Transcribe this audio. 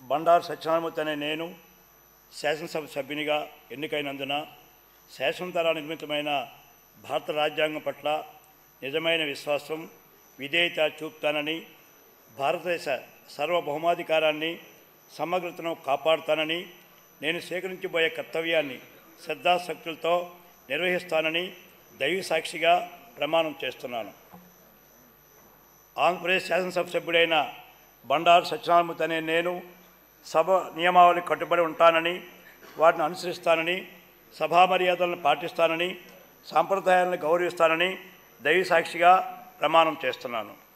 బండారు సత్యనారాయణమూర్తి అనే నేను శాసనసభ సభ్యునిగా ఎన్నికైనందున శాసనతర నిర్మితమైన భారత రాజ్యాంగం పట్ల నిజమైన విశ్వాసం విధేయత చూపుతానని భారతదేశ సార్వభౌమాధికారాన్ని సమగ్రతను కాపాడుతానని నేను స్వీకరించబోయే కర్తవ్యాన్ని శ్రద్ధాశక్తులతో నిర్వహిస్తానని దైవ సాక్షిగా ప్రమాణం చేస్తున్నాను ఆంధ్రప్రదేశ్ శాసనసభ సభ్యుడైన బండారు సత్యనారాయణమూర్తి అనే నేను సభ నియమావళి కట్టుబడి ఉంటానని వాటిని అనుసరిస్తానని సభా మర్యాదలను పాటిస్తానని సాంప్రదాయాలను గౌరవిస్తానని దైవ సాక్షిగా ప్రమాణం చేస్తున్నాను